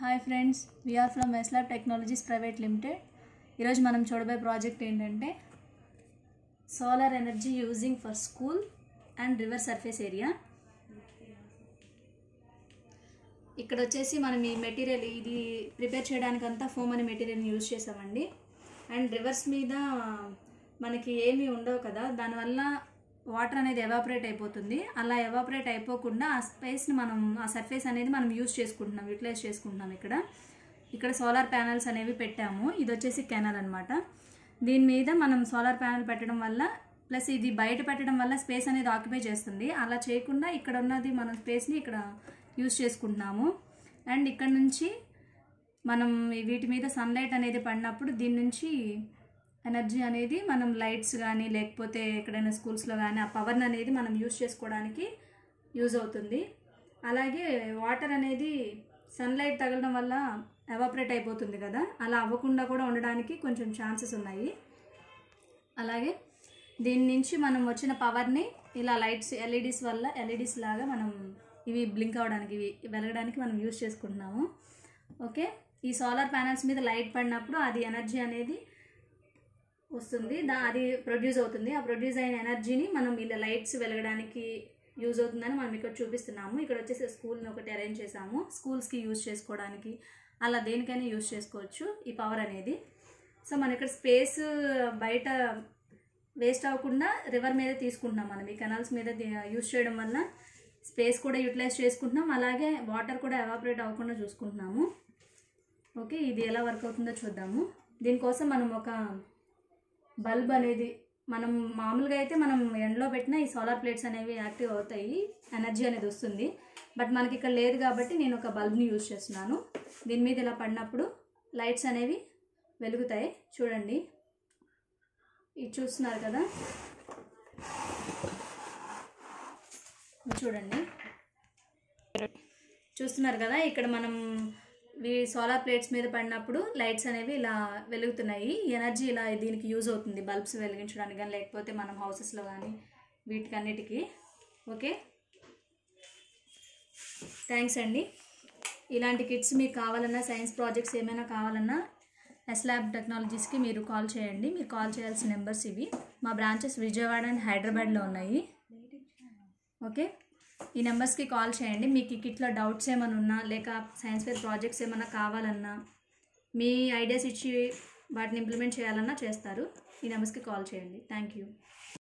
hi friends we are from S Lab technologies private limited ఈరోజు మనం చూడబోయే ప్రాజెక్ట్ ఏంటంటే solar energy using for school and river surface area ఇక్కడ వచ్చేసి మనం ఈ మెటీరియల్ ఇది ప్రిపేర్ చేయడానికంతా ఫోమ్ అనే మెటీరియల్ని యూజ్ చేసామండి అండ్ రివర్స్ మీద మనకి ఏమీ ఉండవు కదా దానివల్ల వాటర్ అనేది ఎవాపరేట్ అయిపోతుంది అలా ఎవాపరేట్ అయిపోకుండా ఆ స్పేస్ని మనం ఆ సర్ఫేస్ అనేది మనం యూజ్ చేసుకుంటున్నాం యూటిలైజ్ చేసుకుంటున్నాం ఇక్కడ ఇక్కడ సోలార్ ప్యానల్స్ అనేవి పెట్టాము ఇది వచ్చేసి కెనల్ అనమాట దీని మీద మనం సోలార్ ప్యానల్ పెట్టడం వల్ల ప్లస్ ఇది బయట పెట్టడం వల్ల స్పేస్ అనేది ఆక్యుపై చేస్తుంది అలా చేయకుండా ఇక్కడ ఉన్నది మనం స్పేస్ని ఇక్కడ యూజ్ చేసుకుంటున్నాము అండ్ ఇక్కడ నుంచి మనం ఈ వీటి మీద సన్లైట్ అనేది పడినప్పుడు దీని నుంచి ఎనర్జీ అనేది మనం లైట్స్ కానీ లేకపోతే ఎక్కడైనా స్కూల్స్లో కానీ ఆ పవర్ని అనేది మనం యూజ్ చేసుకోవడానికి యూజ్ అవుతుంది అలాగే వాటర్ అనేది సన్లైట్ తగలడం వల్ల ఎవాపరేట్ అయిపోతుంది కదా అలా అవ్వకుండా కూడా ఉండడానికి కొంచెం ఛాన్సెస్ ఉన్నాయి అలాగే దీని నుంచి మనం వచ్చిన పవర్ని ఇలా లైట్స్ ఎల్ఈడీస్ వల్ల ఎల్ఈడీస్ లాగా మనం ఇవి బ్లింక్ అవ్వడానికి ఇవి వెలగడానికి మనం యూజ్ చేసుకుంటున్నాము ఓకే ఈ సోలార్ ప్యానల్స్ మీద లైట్ పడినప్పుడు అది ఎనర్జీ అనేది వస్తుంది దా అది ప్రొడ్యూస్ అవుతుంది ఆ ప్రొడ్యూస్ అయిన ఎనర్జీని మనం ఇలా లైట్స్ వెలగడానికి యూజ్ అవుతుందని మనం ఇక్కడ చూపిస్తున్నాము ఇక్కడ వచ్చేసి స్కూల్ని ఒకటి అరేంజ్ చేసాము స్కూల్స్కి యూజ్ చేసుకోవడానికి అలా దేనికైనా యూజ్ చేసుకోవచ్చు ఈ పవర్ అనేది సో మన ఇక్కడ స్పేస్ బయట వేస్ట్ అవ్వకుండా రివర్ మీద తీసుకుంటున్నాం మనం ఈ కెనాల్స్ మీద యూజ్ చేయడం వల్ల స్పేస్ కూడా యూటిలైజ్ చేసుకుంటున్నాం అలాగే వాటర్ కూడా ఎవాపరేట్ అవ్వకుండా చూసుకుంటున్నాము ఓకే ఇది ఎలా వర్క్ అవుతుందో చూద్దాము దీనికోసం మనం ఒక బల్బ్ అనేది మనం మామూలుగా అయితే మనం ఎండలో పెట్టిన ఈ సోలార్ ప్లేట్స్ అనేవి యాక్టివ్ అవుతాయి ఎనర్జీ అనేది వస్తుంది బట్ మనకి ఇక్కడ లేదు కాబట్టి నేను ఒక బల్బ్ని యూజ్ చేస్తున్నాను దీని మీద ఇలా పడినప్పుడు లైట్స్ అనేవి వెలుగుతాయి చూడండి ఇది చూస్తున్నారు కదా ఇది చూడండి చూస్తున్నారు కదా ఇక్కడ మనం ఈ సోలార్ ప్లేట్స్ మీద పడినప్పుడు లైట్స్ అనేవి ఇలా వెలుగుతున్నాయి ఈ ఎనర్జీ ఇలా దీనికి యూజ్ అవుతుంది బల్బ్స్ వెలిగించడానికి కానీ లేకపోతే మనం హౌసెస్లో కానీ వీటికన్నిటికీ ఓకే థ్యాంక్స్ అండి ఇలాంటి కిట్స్ మీకు కావాలన్నా సైన్స్ ప్రాజెక్ట్స్ ఏమైనా కావాలన్నా ఎస్లాబ్ టెక్నాలజీస్కి మీరు కాల్ చేయండి మీరు కాల్ చేయాల్సిన నెంబర్స్ ఇవి మా బ్రాంచెస్ విజయవాడ అండ్ హైదరాబాద్లో ఉన్నాయి ఓకే ఈ నెంబర్స్కి కాల్ చేయండి మీకు ఈ కిట్లో డౌట్స్ ఏమైనా ఉన్నా లేక సైన్స్ ఫేర్ ప్రాజెక్ట్స్ ఏమైనా కావాలన్నా మీ ఐడియాస్ ఇచ్చి వాటిని ఇంప్లిమెంట్ చేయాలన్నా చేస్తారు ఈ నెంబర్స్కి కాల్ చేయండి థ్యాంక్ యూ